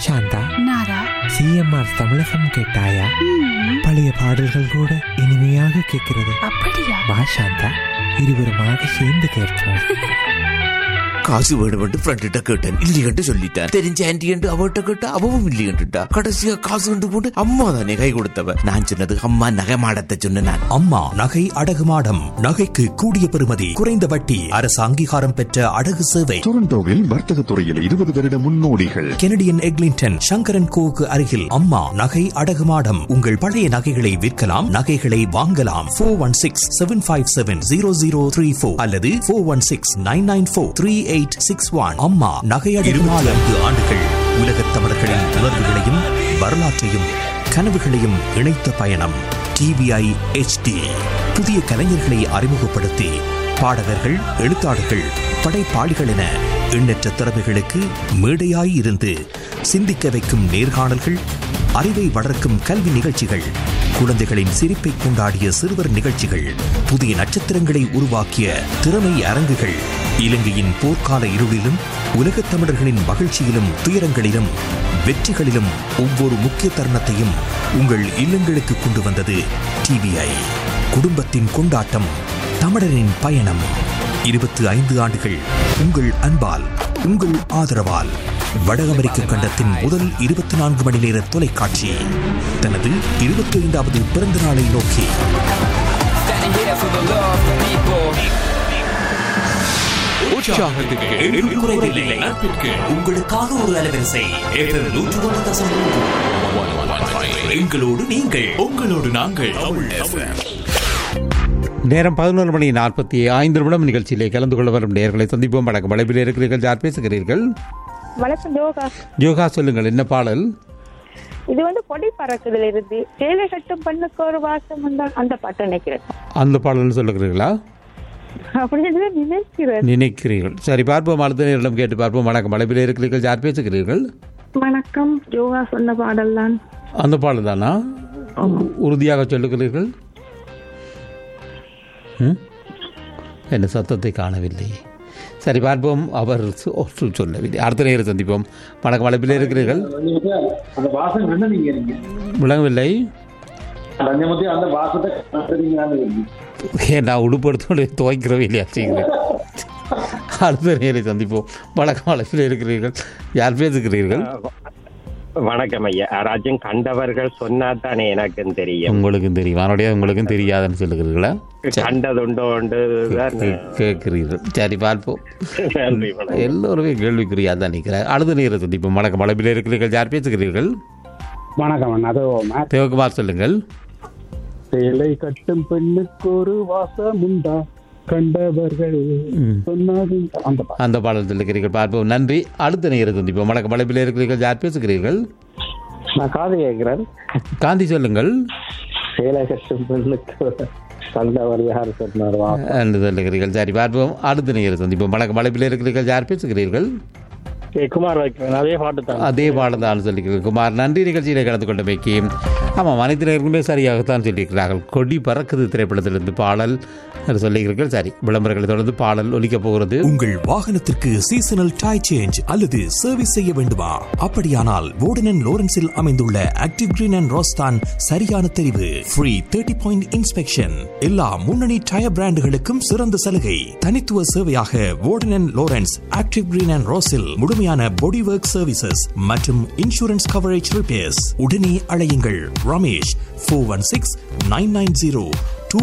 சாந்தா நாரா CMR தமிழகம் கேட்டாயா பழைய பாடல்கள் கூட இனிமையாக கேட்கிறது அப்படியா வா சாந்தா இருவருமாக சேர்ந்து கேட்போம் காசு வேணுமென்று ஃப்ரெண்ட்ட கேட்டேன் இல்லையென்று சொல்லிட்டேன் தெரிஞ்ச ஆன்டி என்று அவட்ட கேட்டா அவவும் இல்லையென்றுட்டா கடைசியா காசு கொண்டு போட்டு அம்மா தானே கை கொடுத்தவ நான் சொன்னது அம்மா நகைமாடத்தை சொன்ன நான் அம்மா நகை அடகு மாடம் நகைக்கு கூடிய பெறுமதி குறைந்த வட்டி அரசு அங்கீகாரம் பெற்ற அடகு சேவை டொரண்டோவில் வர்த்தக துறையில் இருபது வருட முன்னோடிகள் கெனடியன் எக்லிங்டன் சங்கரன் கோவுக்கு அருகில் அம்மா நகை அடகு மாடம் உங்கள் பழைய நகைகளை விற்கலாம் நகைகளை வாங்கலாம் four one six seven five seven zero zero three four அல்லது four one six nine nine four three eight six one அம்மா நகை அடகு நான்கு ஆண்டுகள் உலகத் தமிழர்களின் உணர்வுகளையும் வரலாற்றையும் கனவுகளையும் இணைத்த பயணம் டிவிஐ HD புதிய கலைஞர்களை அறிமுகப்படுத்தி பாடகர்கள் எழுத்தாளர்கள் படைப்பாளிகள் என எண்ணற்ற திறமைகளுக்கு மேடையாய் இருந்து சிந்திக்க வைக்கும் நேர்காணல்கள் அறிவை வளர்க்கும் கல்வி நிகழ்ச்சிகள் குழந்தைகளின் சிரிப்பை கொண்டாடிய சிறுவர் நிகழ்ச்சிகள் புதிய நட்சத்திரங்களை உருவாக்கிய திறமை அரங்குகள் இலங்கையின் போர்க்கால இருளிலும் உலகத் தமிழர்களின் மகிழ்ச்சியிலும் துயரங்களிலும் வெற்றிகளிலும் ஒவ்வொரு முக்கிய தருணத்தையும் உங்கள் இல்லங்களுக்கு கொண்டு வந்தது டிவிஐ குடும்பத்தின் கொண்டாட்டம் தமிழரின் பயணம் இருபத்தி ஐந்து ஆண்டுகள் உங்கள் அன்பால் உங்கள் ஆதரவால் வட அமெரிக்க கண்டத்தின் முதல் இருபத்தி நான்கு மணி நேர தொலைக்காட்சி தனது இருபத்தி ஐந்தாவது பிறந்த நாளை நோக்கி எண்ணில் குறைவில்லை. உங்களுக்காக ஒரு அலைவரிசை FM 101.3. எங்களோடு நீங்கள் உங்களோடு நாங்கள் நேரம் பதினொரு மணி நாற்பத்தி ஐந்து நிமிடம் நிகழ்ச்சியிலே கலந்து கொள்ள வரும் நேர்களை சந்திப்போம் வணக்கம் வளைப்பில் இருக்கிறீர்கள் யார் பேசுகிறீர்கள் வணக்கம் யோகா யோகா சொல்லுங்கள் என்ன பாடல் இது வந்து கொடி பறக்குதுல இருந்து சேலை கட்டும் பெண்ணுக்கு ஒரு வாசம் வந்தால் அந்த பாட்டு நினைக்கிறேன் அந்த பாடல்னு சொல்லுகிறீர்களா அப்படின்னு நினைக்கிறேன் நினைக்கிறீர்கள் சரி பார்ப்போம் அடுத்த நேரிடம் கேட்டு பார்ப்போம் வணக்கம் வளைப்பில் இருக்கிறீர்கள் யார் பேசுகிறீர்கள் வணக்கம் யோகா சொன்ன பாடல் தான் அந்த பாடல் தானா உறுதியாக சொல்லுகிறீர்கள் ம்? என்ன சத்தத்தை காணவில்லை சரி பார்ப்போம் அவர் சொ- சொ- சொல்லவில்லை அடுத்த நேரம் சந்திப்போம் வணக்கம் வளைப்பில் இருக்கிறீர்கள் அந்த வாசம் என்ன நீங்க நீங்க விளங்கவில்லை லஞ்சமத்தி அந்த வாசத்தை கண்டுறீங்களான்னு ஏன் நான் உடுப்படுத்தோடு துவைக்கிறவே இல்லையா செய்கிறேன் அடுத்த நேரை சந்திப்போம் வணக்கம் வளைப்பில் இருக்கிறீர்கள் யார் பேசுகிறீர்கள் வணக்கம் ஐயா யாராச்சும் கண்டவர்கள் சொன்னா தானே எனக்கும் தெரியும் உங்களுக்கும் தெரியும் அவனுடைய உங்களுக்கும் தெரியாதுன்னு சொல்லுகிறீர்களா கண்டதுண்டோ உண்டு தான் கேட்கிறீர்கள் சரி பார்ப்போம் நன்றி வணக்கம். எல்லோருமே கேள்விக்குறியா தான் நிற்கிறார் அடுத்த நேர சந்திப்போம் வணக்கம் வளப்பில் இருக்கிறீர்கள் யார் பேசுகிறீர்கள் வணக்கம் அது தேவகுமார் சொல்லுங்கள் சேலை கட்டும் பெண்ணுக்கு ஒரு வாசம் உண்டா கண்டவர்கள் சொன்னாது அந்த பா- அந்த பாடல் சொல்லுகிறீர்கள் பார்ப்போம் நன்றி அடுத்த நேர சந்திப்போம் வணக்கம் வளப்பில் இருக்கிறீர்கள் யார் பேசுகிறீர்கள் நான் காது கேட்கிறேன் காந்தி சொல்லுங்கள் சேலை கட்டும் பெண்ணுக்கு கண்டவர் யார் சொன்னார் வா என்று சொல்லுகிறீர்கள் சரி பார்ப்போம் அடுத்த நேர சந்திப்போம் வணக்கம் வளப்பில் இருக்கிறீர்கள் யார் பேசுகிறீர்கள் குமார் வைக்கிறேன் அதே பாட்டு தான் அதே பாடம் தான் சொல்லியிருக்கிறது குமார் நன்றி நிகழ்ச்சியில் கலந்து கொண்டமைக்கு ஆமாம் அனைத்து நேர்களுமே சரியாகத்தான் சொல்லியிருக்கிறார்கள் கொடி பறக்குது திரைப்படத்திலிருந்து பாடல் என்று சொல்லியிருக்கிறீர்கள் சரி விளம்பரங்களை தொடர்ந்து பாடல் ஒலிக்கப் போகிறது உங்கள் வாகனத்திற்கு சீசனல் டை சேஞ்ச் அல்லது சர்வீஸ் செய்ய வேண்டுமா அப்படியானால் வோர்டன் லோரன்ஸில் அமைந்துள்ள ஆக்டிவ் கிரீன் அண்ட் ரோஸ்தான் சரியான தெரிவு ஃப்ரீ தேர்ட்டி பாயிண்ட் இன்ஸ்பெக்ஷன் எல்லா முன்னணி டயர் பிராண்டுகளுக்கும் சிறந்த சலுகை தனித்துவ சேவையாக Worden Lawrence active green and ரோஸில் முழுமையான பாடி ஒர்க் சர்வீசஸ் மற்றும் இன்சூரன்ஸ் கவரேஜ் ரிப்பேர்ஸ் உடனே அழையுங்கள் Ramesh four one six nine nine zero